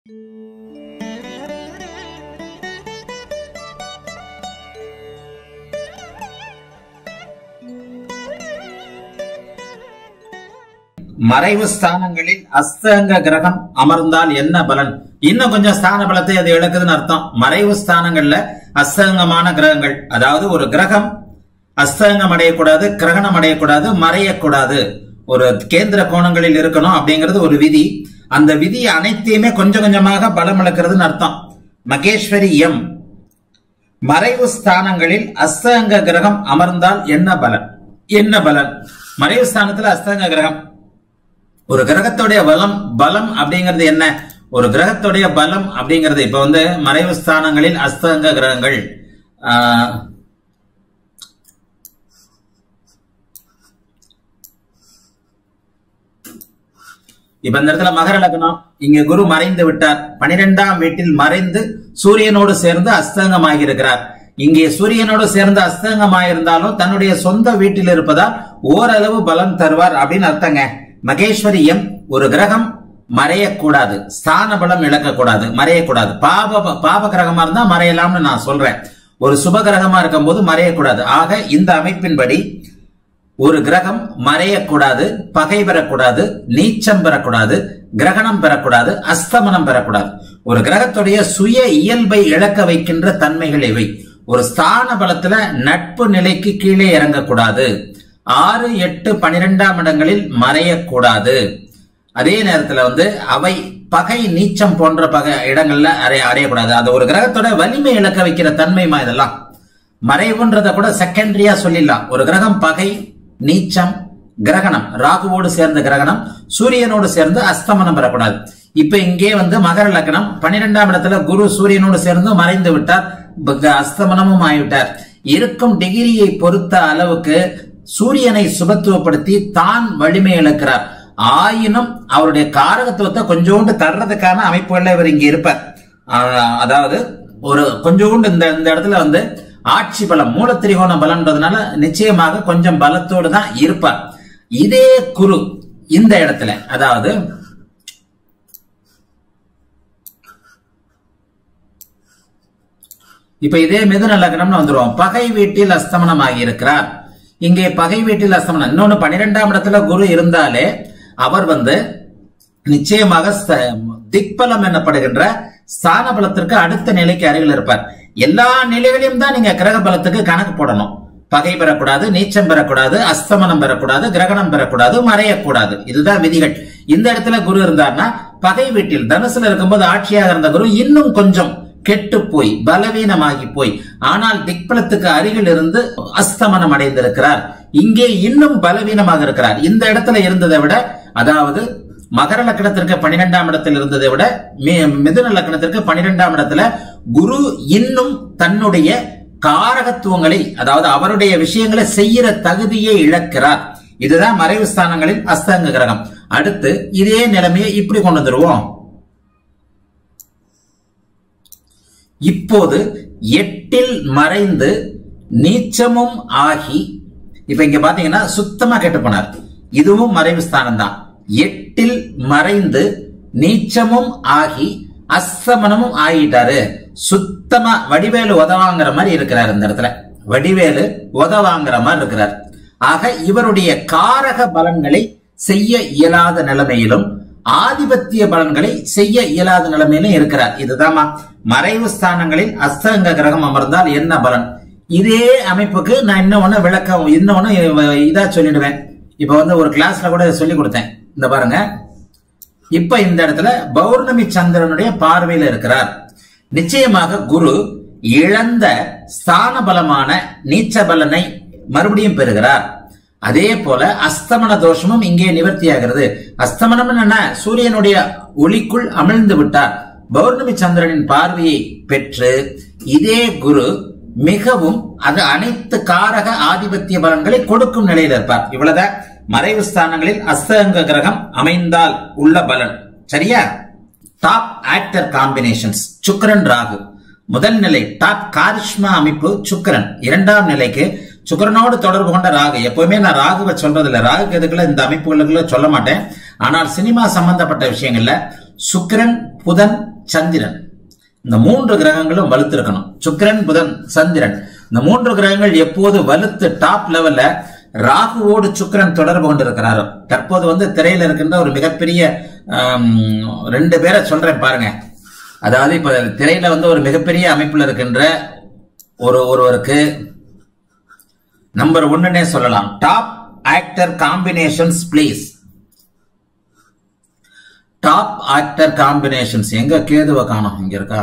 மறைவு ஸ்தானங்களில் அஸ்தங்க கிரகம் அமர்ந்தால் என்ன பலன் இன்னும் கொஞ்சம் ஸ்தான பலத்தை அது இழக்குதுன்னு அர்த்தம் மறைவு ஸ்தானங்கள்ல அஸ்தங்கமான கிரகங்கள் அதாவது ஒரு கிரகம் அஸ்தங்கம் அடையக்கூடாது கிரகணம் அடையக்கூடாது மறையக்கூடாது ஒரு கேந்திர கோணங்களில் இருக்கணும் அப்படிங்கிறது ஒரு விதி அந்த விதி அனைத்தையுமே கொஞ்சம் கொஞ்சமாக பலம் இழக்கிறதுன்னு அர்த்தம் மகேஸ்வரி எம் மறைவு ஸ்தானங்களில் அஸ்தங்க கிரகம் அமர்ந்தால் என்ன பலன் என்ன பலன் மறைவு ஸ்தானத்துல அஸ்தங்க கிரகம் ஒரு கிரகத்துடைய பலம் பலம் அப்படிங்கிறது என்ன ஒரு கிரகத்துடைய பலம் அப்படிங்கிறது இப்ப வந்து மறைவு ஸ்தானங்களில் அஸ்தங்க கிரகங்கள் ஆஹ், இப்ப இந்த இடத்துல மகர லக்னம் இங்க குரு மறைந்து விட்டார் பனிரெண்டாம் வீட்டில் மறைந்து சூரியனோடு சேர்ந்து அஸ்தங்கமாகி இருக்கிறார் இங்கே சூரியனோடு சேர்ந்து அஸ்தங்கமாயிருந்தாலும் தன்னுடைய சொந்த வீட்டில் இருப்பதால் ஓரளவு பலம் தருவார் அப்படின்னு அர்த்தங்க மகேஸ்வரி எம் ஒரு கிரகம் மறையக்கூடாது ஸ்தான பலம் இழக்கக்கூடாது மறையக்கூடாது பாப பாப கிரகமா இருந்தா மறையலாம்னு நான் சொல்றேன் ஒரு சுப கிரகமா இருக்கும்போது மறையக்கூடாது ஆக இந்த அமைப்பின்படி ஒரு கிரகம் மறையக்கூடாது பகை பெறக்கூடாது நீச்சம் பெறக்கூடாது கிரகணம் பெறக்கூடாது அஸ்தமனம் பெறக்கூடாது ஒரு கிரகத்துடைய சுய இயல்பை இழக்க வைக்கின்ற தன்மைகள் இவை ஒரு ஸ்தான பலத்துல நட்பு நிலைக்கு கீழே இறங்கக்கூடாது ஆறு எட்டு பனிரெண்டாம் இடங்களில் மறையக்கூடாது அதே நேரத்துல வந்து அவை பகை நீச்சம் போன்ற பகை இடங்கள்ல அறைய அறையக்கூடாது அது ஒரு கிரகத்தோட வலிமை இழக்க வைக்கிற தன்மைமா இதெல்லாம் மறைவுன்றத கூட செகண்டரியா சொல்லிடலாம் ஒரு கிரகம் பகை நீச்சம் கிரகணம் ராகுவோடு சேர்ந்த கிரகணம் சூரியனோடு சேர்ந்து அஸ்தமனம் பெறக்கூடாது இப்ப இங்கே வந்து மகர லக்னம் பன்னிரெண்டாம் இடத்துல குரு சூரியனோடு சேர்ந்து மறைந்து விட்டார் ப- அஸ்தமனமும் ஆகிவிட்டார் இருக்கும் டிகிரியை பொறுத்த அளவுக்கு சூரியனை சுபத்துவப்படுத்தி தான் வலிமை இழக்கிறார் ஆயினும் அவருடைய காரகத்துவத்தை கொஞ்சோண்டு தர்றதுக்கான அமைப்புகள்ல இவர் இங்க இருப்பார் ஆஹ் அதாவது ஒரு கொஞ்சோண்டு இந்த இந்த இடத்துல வந்து ஆட்சி பலம் மூலத்திரிகோண பலம்ன்றதுனால நிச்சயமாக கொஞ்சம் பலத்தோடு தான் இருப்பார் இதே குரு இந்த இடத்துல அதாவது இப்ப இதே மிதுன லக்னம்னு வந்துருவோம் பகை வீட்டில் அஸ்தமனம் ஆகியிருக்கிறார் இங்கே பகை வீட்டில் அஸ்தமனம் இன்னொன்னு பன்னிரெண்டாம் இடத்துல குரு இருந்தாலே அவர் வந்து நிச்சயமாக ச- திக்பலம் எனப்படுகின்ற ஸ்தான பலத்திற்கு அடுத்த நிலைக்கு அருகில் இருப்பார் எல்லா நிலைகளையும் தான் நீங்க கிரக பலத்துக்கு கணக்கு போடணும் பகை பெறக்கூடாது நீச்சம் பெறக்கூடாது அஸ்தமனம் பெறக்கூடாது கிரகணம் பெறக்கூடாது மறையக்கூடாது இதுதான் விதிகள் இந்த இடத்துல குரு இருந்தார்னா பகை வீட்டில் தனுசுல இருக்கும்போது ஆட்சியாக இருந்த குரு இன்னும் கொஞ்சம் கெட்டு போய் பலவீனமாகி போய் ஆனால் திக்பலத்துக்கு அருகில் இருந்து அஸ்தமனம் அடைந்திருக்கிறார் இங்கே இன்னும் பலவீனமாக இருக்கிறார் இந்த இடத்துல இருந்ததை விட அதாவது மகர லக்னத்திற்கு பன்னிரெண்டாம் இடத்தில் இருந்ததை விட மி- மிதுன லக்னத்திற்கு பன்னிரெண்டாம் இடத்துல குரு இன்னும் தன்னுடைய காரகத்துவங்களை அதாவது அவருடைய விஷயங்களை செய்யற தகுதியை இழக்கிறார் இதுதான் மறைவு ஸ்தானங்களில் அஸ்தங்க கிரகம் அடுத்து இதே நிலைமையை இப்படி கொண்டு வந்துருவோம் இப்போது எட்டில் மறைந்து நீச்சமும் ஆகி இப்ப இங்க பாத்தீங்கன்னா சுத்தமா கெட்டு போனார் இதுவும் மறைவு ஸ்தானம் தான் எட்டில் மறைந்து நீச்சமும் ஆகி அஸ்தமனமும் ஆகிட்டாரு சுத்தமா வடிவேலு உதவாங்கிற மாதிரி இருக்கிறார் இந்த இடத்துல வடிவேலு உதவாங்கிற மாதிரி இருக்கிறார் ஆக இவருடைய காரக பலன்களை செய்ய இயலாத நிலைமையிலும் ஆதிபத்திய பலன்களை செய்ய இயலாத நிலைமையிலும் இருக்கிறார் இதுதாம்மா மறைவு ஸ்தானங்களில் அஸ்தங்க கிரகம் அமர்ந்தால் என்ன பலன் இதே அமைப்புக்கு நான் இன்னொன்னு விளக்கம் இன்னொன்னு இதா சொல்லிடுவேன் இப்ப வந்து ஒரு கிளாஸ்ல கூட சொல்லி கொடுத்தேன் இந்த பாருங்க இப்ப இந்த இடத்துல பௌர்ணமி சந்திரனுடைய பார்வையில இருக்கிறார் நிச்சயமாக குரு இழந்த ஸ்தான பலமான நீச்ச பலனை மறுபடியும் பெறுகிறார் அதே போல அஸ்தமன தோஷமும் இங்கே நிவர்த்தியாகிறது அஸ்தமனம் என்ன சூரியனுடைய ஒளிக்குள் அமிழ்ந்து விட்டார் பௌர்ணமி சந்திரனின் பார்வையை பெற்று இதே குரு மிகவும் அது அனைத்து காரக ஆதிபத்திய பலன்களை கொடுக்கும் நிலையில் இருப்பார் இவ்வளவுதான் மறைவு ஸ்தானங்களில் அஸ்தங்க கிரகம் அமைந்தால் உள்ள பலன் சரியா டாப் ஆக்டர் காம்பினேஷன்ஸ் சுக்கிரன் ராகு முதல் நிலை டாப் காரிஷ்மா அமைப்பு சுக்கிரன் இரண்டாம் நிலைக்கு சுக்கிரனோடு தொடர்பு கொண்ட ராகு எப்பவுமே நான் ராகுவை சொல்றது இல்ல ராகு கேதுக்களை இந்த அமைப்புகளுக்குள்ள சொல்ல மாட்டேன் ஆனால் சினிமா சம்பந்தப்பட்ட விஷயங்கள்ல சுக்கிரன் புதன் சந்திரன் இந்த மூன்று கிரகங்களும் வலுத்திருக்கணும் சுக்கிரன் புதன் சந்திரன் இந்த மூன்று கிரகங்கள் எப்போது வலுத்து டாப் லெவல்ல ராகுவோடு சுக்கிரன் தொடர்பு கொண்டிருக்கிறாரோ தற்போது வந்து திரையில இருக்கின்ற ஒரு மிகப்பெரிய ஆம், ரெண்டு பேரை சொல்றேன் பாருங்க அதாவது இப்ப திரையில வந்து ஒரு மிகப்பெரிய அமைப்புல இருக்கின்ற ஒரு ஒருவருக்கு நம்பர் ஒன்னுனே சொல்லலாம் top actor combinations place top actor combinations எங்க கேதுவை காணோம் இங்க இருக்கா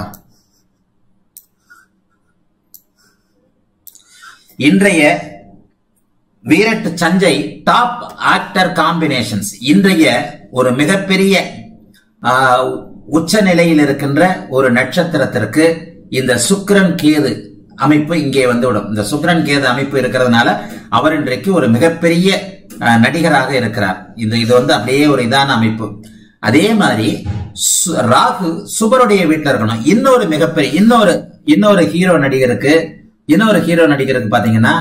இன்றைய Virat Sanjay top actor combinations இன்றைய ஒரு மிகப்பெரிய ஆஹ், உச்ச நிலையில் இருக்கின்ற ஒரு நட்சத்திரத்திற்கு இந்த சுக்கிரன் கேது அமைப்பு இங்கே வந்து விடும் இந்த சுக்கிரன் கேது அமைப்பு இருக்கிறதுனால அவர் இன்றைக்கு ஒரு மிகப்பெரிய ஆஹ், நடிகராக இருக்கிறார் இந்த இது வந்து அப்படியே ஒரு இதான அமைப்பு அதே மாதிரி சு- ராகு சுபருடைய வீட்டுல இருக்கணும் இன்னொரு மிகப்பெரிய இன்னொரு இன்னொரு ஹீரோ நடிகருக்கு இன்னொரு ஹீரோ நடிகருக்கு பாத்தீங்கன்னா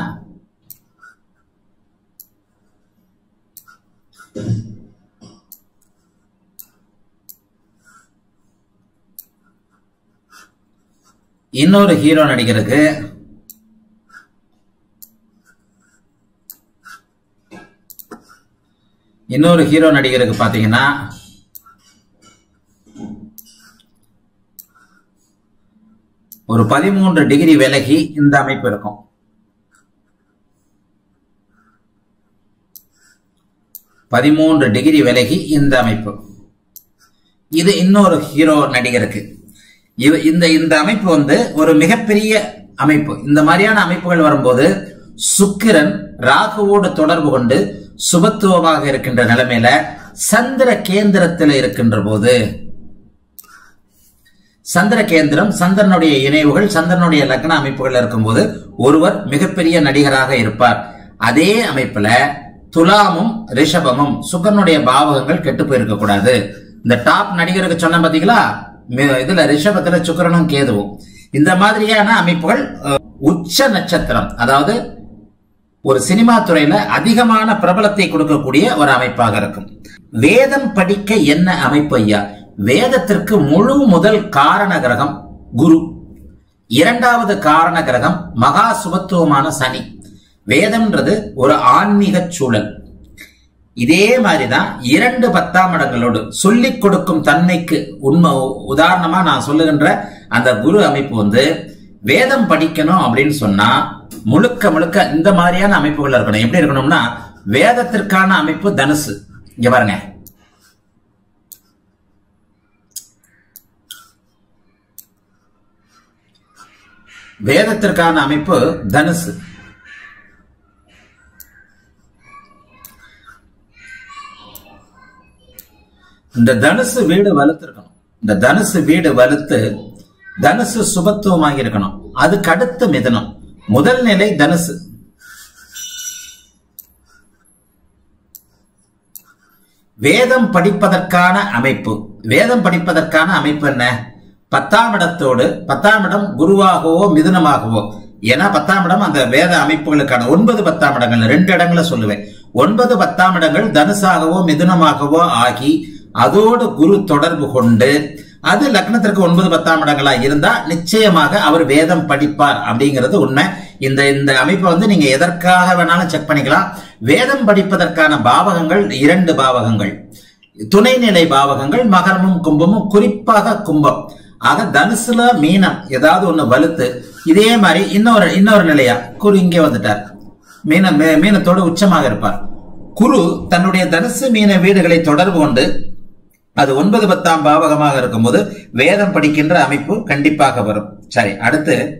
இன்னொரு ஹீரோ நடிகருக்கு இன்னொரு ஹீரோ நடிகருக்கு பாத்தீங்கன்னா ஒரு பதிமூன்று டிகிரி விலகி இந்த அமைப்பு இருக்கும் பதிமூன்று டிகிரி விலகி இந்த அமைப்பு இது இன்னொரு ஹீரோ நடிகருக்கு இது இந்த இந்த அமைப்பு வந்து ஒரு மிகப்பெரிய அமைப்பு இந்த மாதிரியான அமைப்புகள் வரும்போது சுக்கிரன் ராகுவோடு தொடர்பு கொண்டு சுபத்துவமாக இருக்கின்ற நிலைமையில சந்திர கேந்திரத்தில் இருக்கின்ற போது சந்திர கேந்திரம் சந்திரனுடைய இணைவுகள் சந்திரனுடைய லக்ன அமைப்புகள் இருக்கும்போது ஒருவர் மிகப்பெரிய நடிகராக இருப்பார் அதே அமைப்புல துலாமும் ரிஷபமும் சுக்கரனுடைய பாவகங்கள் கெட்டு போயிருக்க கூடாது இந்த டாப் நடிகருக்கு சொன்ன பாத்தீங்களா மி- இதுல ரிஷபத்துல சுக்கிரனும் கேதுவும் இந்த மாதிரியான அமைப்புகள் அஹ், உச்ச நட்சத்திரம் அதாவது ஒரு சினிமா துறையில அதிகமான பிரபலத்தை கொடுக்கக்கூடிய ஒரு அமைப்பாக இருக்கும் வேதம் படிக்க என்ன அமைப்பு ஐயா வேதத்திற்கு முழு முதல் காரண கிரகம் குரு இரண்டாவது காரண கிரகம் மகா சுபத்துவமான சனி வேதம்ன்றது ஒரு ஆன்மீக சூழல் இதே மாதிரிதான் இரண்டு பத்தாம் இடங்களோடு சொல்லிக் கொடுக்கும் தன்மைக்கு உண்மை உதாரணமா நான் சொல்லுகின்ற அந்த குரு அமைப்பு வந்து வேதம் படிக்கணும் அப்படின்னு சொன்னா முழுக்க முழுக்க இந்த மாதிரியான அமைப்புகள் இருக்கணும் எப்படி இருக்கணும்னா வேதத்திற்கான அமைப்பு தனுசு இங்க பாருங்க வேதத்திற்கான அமைப்பு தனுசு இந்த தனுசு வீடு வலுத்திருக்கணும் இந்த தனுசு வீடு வலுத்து தனுசு சுபத்துவமாக இருக்கணும் அதுக்கு அடுத்து மிதனம் முதல் நிலை தனுசு வேதம் படிப்பதற்கான அமைப்பு வேதம் படிப்பதற்கான அமைப்பு என்ன பத்தாம் இடத்தோடு பத்தாம் இடம் குருவாகவோ மிதுனமாகவோ ஏன்னா பத்தாம் இடம் அந்த வேத அமைப்புகளுக்கான ஒன்பது பத்தாம் இடங்கள் ரெண்டு இடங்களை சொல்லுவேன் ஒன்பது பத்தாம் இடங்கள் தனுசாகவோ மிதுனமாகவோ ஆகி அதோடு குரு தொடர்பு கொண்டு அது லக்னத்திற்கு ஒன்பது பத்தாம் இடங்களா இருந்தா நிச்சயமாக அவர் வேதம் படிப்பார் அப்படிங்கிறது உண்மை இந்த இந்த அமைப்பை வந்து நீங்க எதற்காக வேணாலும் செக் பண்ணிக்கலாம் வேதம் படிப்பதற்கான பாவகங்கள் இரண்டு பாவகங்கள் துணைநிலை பாவகங்கள் மகரமும் கும்பமும் குறிப்பாக கும்பம் ஆக தனுசுல மீனம் ஏதாவது ஒண்ணு வலுத்து இதே மாதிரி இன்னொரு இன்னொரு நிலையா குரு இங்கே வந்துட்டார் மீன மீ- மீனத்தோடு உச்சமாக இருப்பார் குரு தன்னுடைய தனுசு மீன வீடுகளை தொடர்பு கொண்டு அது ஒன்பது பத்தாம் பாவகமாக இருக்கும்போது வேதம் படிக்கின்ற அமைப்பு கண்டிப்பாக வரும் சரி அடுத்து